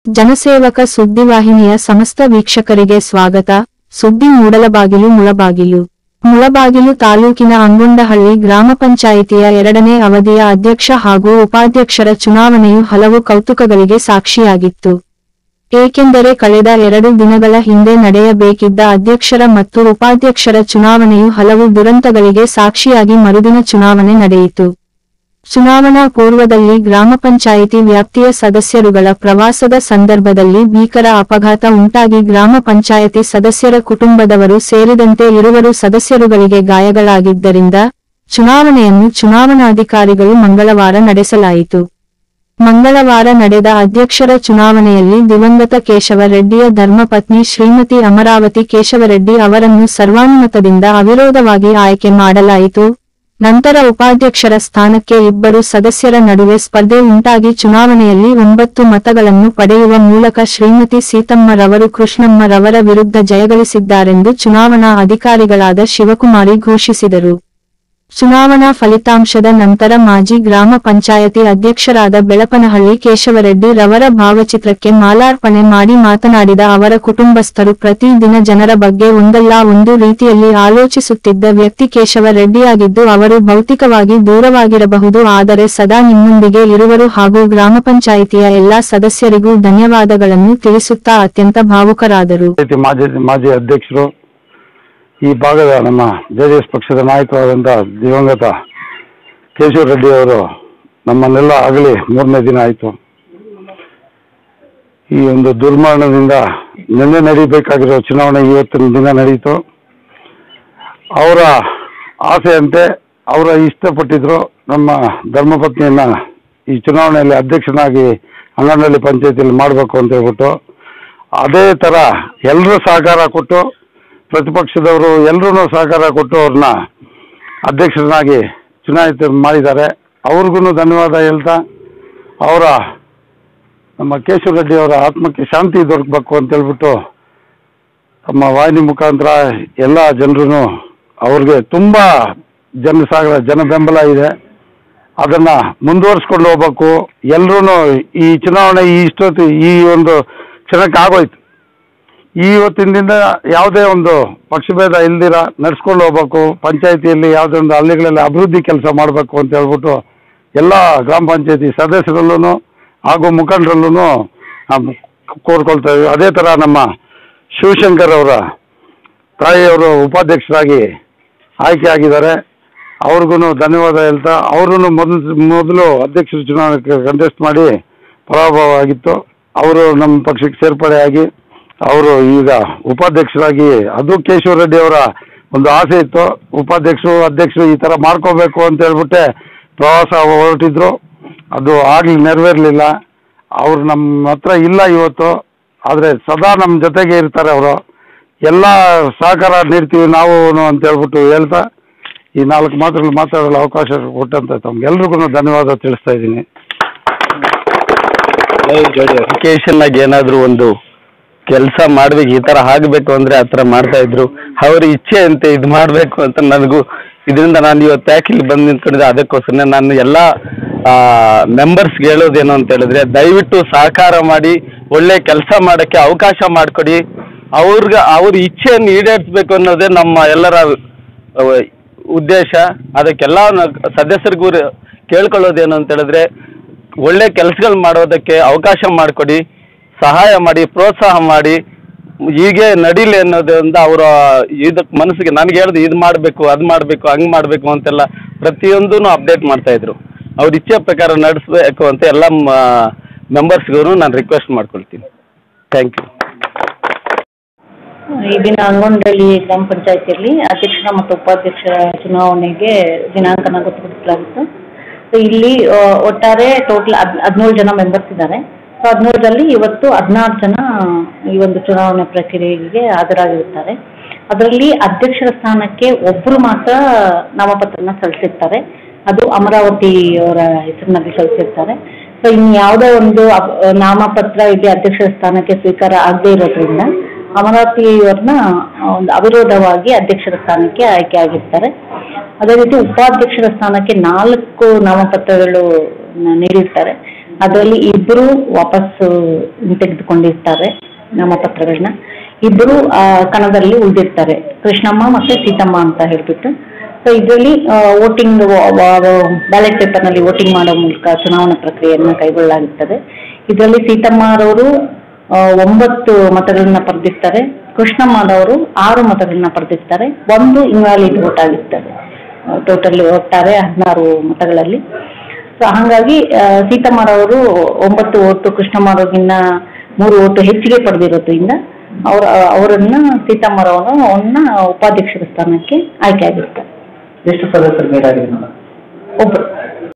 ಜನಸೇವಕ ಸುದ್ದಿವಾಹಿನಿಯ ಸಮಸ್ತ ವೀಕ್ಷಕರಿಗೆ ಸ್ವಾಗತ ಸುದ್ದಿ ಮೂಡಲಬಾಗಿಲು ಮುಳಬಾಗಿಲು ಮುಳಬಾಗಿಲು ತಾಲೂಕಿನ ಅಂಗೊಂಡಹಳ್ಳಿ ಗ್ರಾಮ ಪಂಚಾಯಿತಿಯ ಎರಡನೇ ಅವಧಿಯ ಅಧ್ಯಕ್ಷ ಹಾಗೂ ಉಪಾಧ್ಯಕ್ಷರ ಚುನಾವಣೆಯು ಹಲವು ಕೌತುಕಗಳಿಗೆ ಸಾಕ್ಷಿಯಾಗಿತ್ತು ಏಕೆಂದರೆ ಕಳೆದ ಎರಡು ದಿನಗಳ ಹಿಂದೆ ನಡೆಯಬೇಕಿದ್ದ ಅಧ್ಯಕ್ಷರ ಮತ್ತು ಉಪಾಧ್ಯಕ್ಷರ ಚುನಾವಣೆಯು ಹಲವು ದುರಂತಗಳಿಗೆ ಸಾಕ್ಷಿಯಾಗಿ ಮರುದಿನ ಚುನಾವಣೆ ನಡೆಯಿತು ಚುನಾವಣಾ ಪೂರ್ವದಲ್ಲಿ ಗ್ರಾಮ ಪಂಚಾಯಿತಿ ವ್ಯಾಪ್ತಿಯ ಸದಸ್ಯರುಗಳ ಪ್ರವಾಸದ ಸಂದರ್ಭದಲ್ಲಿ ಭೀಕರ ಅಪಘಾತ ಉಂಟಾಗಿ ಗ್ರಾಮ ಪಂಚಾಯಿತಿ ಸದಸ್ಯರ ಕುಟುಂಬದವರು ಸೇರಿದಂತೆ ಇರುವರು ಸದಸ್ಯರುಗಳಿಗೆ ಗಾಯಗಳಾಗಿದ್ದರಿಂದ ಚುನಾವಣೆಯನ್ನು ಚುನಾವಣಾಧಿಕಾರಿಗಳು ಮಂಗಳವಾರ ನಡೆಸಲಾಯಿತು ಮಂಗಳವಾರ ನಡೆದ ಅಧ್ಯಕ್ಷರ ಚುನಾವಣೆಯಲ್ಲಿ ದಿವಂಗತ ಕೇಶವ ರೆಡ್ಡಿಯ ಧರ್ಮಪತ್ನಿ ಶ್ರೀಮತಿ ಅಮರಾವತಿ ಕೇಶವರೆಡ್ಡಿ ಅವರನ್ನು ಸರ್ವಾನುಮತದಿಂದ ಅವಿರೋಧವಾಗಿ ಆಯ್ಕೆ ಮಾಡಲಾಯಿತು ನಂತರ ಉಪಾಧ್ಯಕ್ಷರ ಸ್ಥಾನಕ್ಕೆ ಇಬ್ಬರು ಸದಸ್ಯರ ನಡುವೆ ಸ್ಪರ್ಧೆ ಉಂಟಾಗಿ ಚುನಾವಣೆಯಲ್ಲಿ ಒಂಬತ್ತು ಮತಗಳನ್ನು ಪಡೆಯುವ ಮೂಲಕ ಶ್ರೀಮತಿ ಸೀತಮ್ಮರವರು ಕೃಷ್ಣಮ್ಮರವರ ವಿರುದ್ಧ ಜಯಗಳಿಸಿದ್ದಾರೆಂದು ಚುನಾವಣಾ ಅಧಿಕಾರಿಗಳಾದ ಶಿವಕುಮಾರಿ ಘೋಷಿಸಿದರು ಚುನಾವಣಾ ಫಲಿತಾಂಶದ ನಂತರ ಮಾಜಿ ಗ್ರಾಮ ಪಂಚಾಯತಿ ಅಧ್ಯಕ್ಷರಾದ ಬೆಳಪನಹಳ್ಳಿ ಕೇಶವರೆಡ್ಡಿ ರವರ ಭಾವಚಿತ್ರಕ್ಕೆ ಮಾಲಾರ್ಪಣೆ ಮಾಡಿ ಮಾತನಾಡಿದ ಅವರ ಕುಟುಂಬಸ್ಥರು ಪ್ರತಿ ದಿನ ಜನರ ಬಗ್ಗೆ ಒಂದಲ್ಲ ಒಂದು ರೀತಿಯಲ್ಲಿ ಆಲೋಚಿಸುತ್ತಿದ್ದ ವ್ಯಕ್ತಿ ಕೇಶವರೆಡ್ಡಿಯಾಗಿದ್ದು ಅವರು ಭೌತಿಕವಾಗಿ ದೂರವಾಗಿರಬಹುದು ಆದರೆ ಸದಾ ನಿಮ್ಮೊಂದಿಗೆ ಇರುವರು ಹಾಗೂ ಗ್ರಾಮ ಪಂಚಾಯಿತಿಯ ಎಲ್ಲಾ ಸದಸ್ಯರಿಗೂ ಧನ್ಯವಾದಗಳನ್ನು ತಿಳಿಸುತ್ತಾ ಅತ್ಯಂತ ಭಾವುಕರಾದರು ಪಂಚಾಯತಿ ಮಾಜಿ ಮಾಜಿ ಅಧ್ಯಕ್ಷರು ಈ ಭಾಗದ ನಮ್ಮ ಜೆ ಡಿ ಎಸ್ ಪಕ್ಷದ ನಾಯಕರಾದಂಥ ದಿವಂಗತ ಕೇಶವ ರೆಡ್ಡಿ ಅವರು ನಮ್ಮನ್ನೆಲ್ಲ ಆಗಲಿ ಮೂರನೇ ದಿನ ಆಯಿತು ಈ ಒಂದು ದುರ್ಮರಣದಿಂದ ನಿನ್ನೆ ನಡೀಬೇಕಾಗಿರೋ ಚುನಾವಣೆ ಇವತ್ತಿನ ದಿನ ನಡೀತು ಅವರ ಆಸೆಯಂತೆ ಅವರ ಇಷ್ಟಪಟ್ಟಿದ್ರು ನಮ್ಮ ಧರ್ಮಪತ್ನಿಯನ್ನ ಈ ಚುನಾವಣೆಯಲ್ಲಿ ಅಧ್ಯಕ್ಷನಾಗಿ ಅಂಗನಹಳ್ಳಿ ಪಂಚಾಯತಿಯಲ್ಲಿ ಮಾಡಬೇಕು ಅಂತ ಹೇಳ್ಬಿಟ್ಟು ಅದೇ ಥರ ಎಲ್ಲರೂ ಸಹಕಾರ ಕೊಟ್ಟು ಪ್ರತಿಪಕ್ಷದವರು ಎಲ್ಲರೂ ಸಹಕಾರ ಕೊಟ್ಟು ಅವ್ರನ್ನ ಅಧ್ಯಕ್ಷರನ್ನಾಗಿ ಚುನಾಯಿತ ಮಾಡಿದ್ದಾರೆ ಅವ್ರಿಗೂ ಧನ್ಯವಾದ ಹೇಳ್ತಾ ಅವರ ನಮ್ಮ ಕೇಶವ ರೆಡ್ಡಿ ಅವರ ಆತ್ಮಕ್ಕೆ ಶಾಂತಿ ದೊರಕಬೇಕು ಅಂತ ಹೇಳ್ಬಿಟ್ಟು ತಮ್ಮ ವಾಹಿನಿ ಮುಖಾಂತರ ಎಲ್ಲ ಜನರು ಅವ್ರಿಗೆ ತುಂಬ ಜನ ಸಾಗರ ಜನ ಬೆಂಬಲ ಇದೆ ಅದನ್ನು ಮುಂದುವರಿಸ್ಕೊಂಡು ಹೋಗ್ಬೇಕು ಎಲ್ಲರೂ ಈ ಚುನಾವಣೆ ಈ ಇಷ್ಟೊತ್ತು ಈ ಒಂದು ಕ್ಷಣಕ್ಕೆ ಆಗೋಯ್ತು ಈ ಇವತ್ತಿನಿಂದ ಯಾವುದೇ ಒಂದು ಪಕ್ಷಭೇದ ಇಲ್ದಿರ ನಡ್ಸ್ಕೊಂಡು ಹೋಗ್ಬೇಕು ಪಂಚಾಯತಿಯಲ್ಲಿ ಯಾವುದೇ ಒಂದು ಹಳ್ಳಿಗಳಲ್ಲಿ ಅಭಿವೃದ್ಧಿ ಕೆಲಸ ಮಾಡಬೇಕು ಅಂತ ಹೇಳ್ಬಿಟ್ಟು ಎಲ್ಲ ಗ್ರಾಮ ಪಂಚಾಯತಿ ಸದಸ್ಯರಲ್ಲೂ ಹಾಗೂ ಮುಖಂಡರಲ್ಲೂ ಕೋರ್ಕೊಳ್ತಾ ಇದ್ದೀವಿ ಅದೇ ಥರ ನಮ್ಮ ಶಿವಶಂಕರ್ ಅವರ ತಾಯಿಯವರು ಉಪಾಧ್ಯಕ್ಷರಾಗಿ ಆಯ್ಕೆ ಆಗಿದ್ದಾರೆ ಅವ್ರಿಗೂ ಧನ್ಯವಾದ ಹೇಳ್ತಾ ಅವ್ರೂ ಮೊದಲು ಮೊದಲು ಅಧ್ಯಕ್ಷರ ಚುನಾವಣೆ ಕಂಟೆಸ್ಟ್ ಮಾಡಿ ಪರಾಭವ ಆಗಿತ್ತು ಅವರು ನಮ್ಮ ಪಕ್ಷಕ್ಕೆ ಸೇರ್ಪಡೆಯಾಗಿ ಅವರು ಈಗ ಉಪಾಧ್ಯಕ್ಷರಾಗಿ ಅದು ಕೇಶವ ರೆಡ್ಡಿ ಅವರ ಒಂದು ಆಸೆ ಇತ್ತು ಉಪಾಧ್ಯಕ್ಷರು ಅಧ್ಯಕ್ಷರು ಈ ಥರ ಮಾಡ್ಕೋಬೇಕು ಅಂತ ಹೇಳ್ಬಿಟ್ಟೆ ಪ್ರವಾಸ ಹೊರಟಿದ್ರು ಅದು ಆಗಲಿ ನೆರವೇರಲಿಲ್ಲ ಅವ್ರು ನಮ್ಮ ಹತ್ರ ಇಲ್ಲ ಇವತ್ತು ಆದರೆ ಸದಾ ನಮ್ಮ ಜೊತೆಗೆ ಇರ್ತಾರೆ ಅವರು ಎಲ್ಲ ಸಹಕಾರ ನೀಡ್ತೀವಿ ನಾವು ಅಂತ ಹೇಳ್ಬಿಟ್ಟು ಹೇಳ್ತಾ ಈ ನಾಲ್ಕು ಮಾತುಗಳು ಮಾತಾಡಲು ಅವಕಾಶ ಕೊಟ್ಟಂತ ತಮ್ಗೆಲ್ರಿಗೂ ಧನ್ಯವಾದ ತಿಳಿಸ್ತಾ ಇದ್ದೀನಿ ಎಜುಕೇಶನ್ ಆಗಿ ಏನಾದ್ರು ಒಂದು ಕೆಲಸ ಮಾಡ್ಬೇಕು ಈ ತರ ಆಗ್ಬೇಕು ಅಂದ್ರೆ ಆ ಥರ ಮಾಡ್ತಾ ಇದ್ರು ಅವ್ರ ಇಚ್ಛೆ ಅಂತೆ ಇದು ಮಾಡ್ಬೇಕು ಅಂತ ನನಗೂ ಇದರಿಂದ ನಾನು ಇವತ್ತು ಯಾಕೆ ಇಲ್ಲಿ ಬಂದು ನಿಂತ್ಕೊಂಡಿದ್ದೆ ಅದಕ್ಕೋಸ್ಕರ ನಾನು ಎಲ್ಲ ಮೆಂಬರ್ಸ್ಗೆ ಹೇಳೋದೇನು ಅಂತ ಹೇಳಿದ್ರೆ ದಯವಿಟ್ಟು ಸಹಕಾರ ಮಾಡಿ ಒಳ್ಳೆ ಕೆಲಸ ಮಾಡೋಕ್ಕೆ ಅವಕಾಶ ಮಾಡಿಕೊಡಿ ಅವ್ರಿಗೆ ಅವ್ರ ಇಚ್ಛೆಯನ್ನು ಈಡೇರಿಸ್ಬೇಕು ಅನ್ನೋದೇ ನಮ್ಮ ಎಲ್ಲರ ಅಹ್, ಉದ್ದೇಶ ಅದಕ್ಕೆಲ್ಲ ಸದಸ್ಯರಿಗೂ ಕೇಳ್ಕೊಳ್ಳೋದೇನು ಅಂತ ಹೇಳಿದ್ರೆ ಒಳ್ಳೆ ಕೆಲಸಗಳು ಮಾಡೋದಕ್ಕೆ ಅವಕಾಶ ಮಾಡಿಕೊಡಿ ಸಹಾಯ ಮಾಡಿ ಪ್ರೋತ್ಸಾಹ ಮಾಡಿ ಹೀಗೆ ನಡೀಲಿ ಅನ್ನೋದ್ರಿಂದ ಅವರ ಇದಕ್ಕೆ ಮನಸ್ಸಿಗೆ ನನಗೆ ಹೇಳಿದ್ರು ಇದು ಮಾಡಬೇಕು ಅದು ಮಾಡಬೇಕು ಹಂಗೆ ಮಾಡಬೇಕು ಅಂತೆಲ್ಲ ಪ್ರತಿಯೊಂದೂ ಅಪ್ಡೇಟ್ ಮಾಡ್ತಾಯಿದ್ರು ಅವ್ರ ಇಚ್ಛೆ ಪ್ರಕಾರ ನಡೆಸಬೇಕು ಅಂತ ಎಲ್ಲ ಮೆಂಬರ್ಸ್ಗೂ ನಾನು ರಿಕ್ವೆಸ್ಟ್ ಮಾಡ್ಕೊಳ್ತೀನಿ ಥ್ಯಾಂಕ್ ಯು ಈ ದಿನ ಅಂಗನಹಳ್ಳಿ ಗ್ರಾಮ ಪಂಚಾಯತಿಯಲ್ಲಿ ಅಧ್ಯಕ್ಷರ ಮತ್ತು ಉಪಾಧ್ಯಕ್ಷರ ಚುನಾವಣೆಗೆ ದಿನಾಂಕನ ಗೊತ್ತುಪಡಿಸಲಾಗಿತ್ತು ಸೊ ಇಲ್ಲಿ ಆ, ಒಟ್ಟಾರೆ ಟೋಟಲ್ ಹದ್ ಹದಿನೇಳು ಜನ ಮೆಂಬರ್ಸ್ ಇದ್ದಾರೆ ಸೊ ಹದಿನೇಳರಲ್ಲಿ ಇವತ್ತು ಹದಿನಾರು ಜನ ಈ ಒಂದು ಚುನಾವಣೆ ಪ್ರಕ್ರಿಯೆಗೆ ಹಾಜರಾಗಿರುತ್ತಾರೆ ಅದರಲ್ಲಿ ಅಧ್ಯಕ್ಷರ ಸ್ಥಾನಕ್ಕೆ ಒಬ್ಬರು ಮಾತ್ರ ನಾಮಪತ್ರನ ಸಲ್ಲಿಸಿರ್ತಾರೆ ಅದು ಅಮರಾವತಿ ಅವರ ಹೆಸರಿನಲ್ಲಿ ಸಲ್ಲಿಸಿರ್ತಾರೆ ಸೊ ಇನ್ನು ಯಾವುದೇ ಒಂದು ಅಪ್- ನಾಮಪತ್ರ ಇಲ್ಲಿ ಅಧ್ಯಕ್ಷರ ಸ್ಥಾನಕ್ಕೆ ಸ್ವೀಕಾರ ಆಗದೇ ಇರೋದ್ರಿಂದ ಅಮರಾವತಿಯವ್ರನ್ನ ಒಂದು ಅವಿರೋಧವಾಗಿ ಅಧ್ಯಕ್ಷರ ಸ್ಥಾನಕ್ಕೆ ಆಯ್ಕೆ ಆಗಿರ್ತಾರೆ ಅದೇ ರೀತಿ ಉಪಾಧ್ಯಕ್ಷರ ಸ್ಥಾನಕ್ಕೆ ನಾಲ್ಕು ನಾಮಪತ್ರಗಳು ನ- ನೀಡಿರ್ತಾರೆ ಅದರಲ್ಲಿ ಇಬ್ಬರು ವಾಪಸ್ ತೆಗೆದುಕೊಂಡಿರ್ತಾರೆ ನಾಮಪತ್ರಗಳನ್ನ ಇಬ್ಬರು ಆ, ಕಣದಲ್ಲಿ ಉಳಿದಿರ್ತಾರೆ ಕೃಷ್ಣಮ್ಮ ಮತ್ತೆ ಸೀತಮ್ಮ ಅಂತ ಹೇಳ್ಬಿಟ್ಟು ಸೊ ಇದರಲ್ಲಿ ವೋಟಿಂಗ್ ಬ್ಯಾಲೆಟ್ ಪೇಪರ್ನಲ್ಲಿ ವೋಟಿಂಗ್ ಮಾಡೋ ಮೂಲಕ ಚುನಾವಣಾ ಪ್ರಕ್ರಿಯೆಯನ್ನು ಕೈಗೊಳ್ಳಲಾಗುತ್ತದೆ ಇದರಲ್ಲಿ ಸೀತಮ್ಮರವರು ಆ, ಒಂಬತ್ತು ಮತಗಳನ್ನ ಪಡೆದಿರ್ತಾರೆ ಕೃಷ್ಣಮ್ಮನವರು ಆರು ಮತಗಳನ್ನ ಪಡೆದಿರ್ತಾರೆ ಒಂದು ಇನ್ವ್ಯಾಲಿಡ್ ವೋಟ್ ಆಗಿರ್ತದೆ ಟೋಟಲ್ ಒಟ್ಟಾರೆ ಹದಿನಾರು ಮತಗಳಲ್ಲಿ ಸೊ ಹಾಗಾಗಿ ಆ, ಸೀತಮ್ಮರವರು ಒಂಬತ್ತು ಓಟು ಕೃಷ್ಣಮ್ಮರವ್ರಿಗಿನ್ನ ಮೂರು ಓಟು ಹೆಚ್ಚಿಗೆ ಪಡೆದಿರೋದ್ರಿಂದ ಅವರ ಅವರನ್ನ ಸೀತಮ್ಮರವರನ್ನ ಉಪಾಧ್ಯಕ್ಷರ ಸ್ಥಾನಕ್ಕೆ ಆಯ್ಕೆ ಆಗಿರ್ತಾರೆ ಎಷ್ಟು ಸದಸ್ಯರು ನೀಡಾಗಿದೆ ಮೇಡಮ್ ಒಬ್ಬರು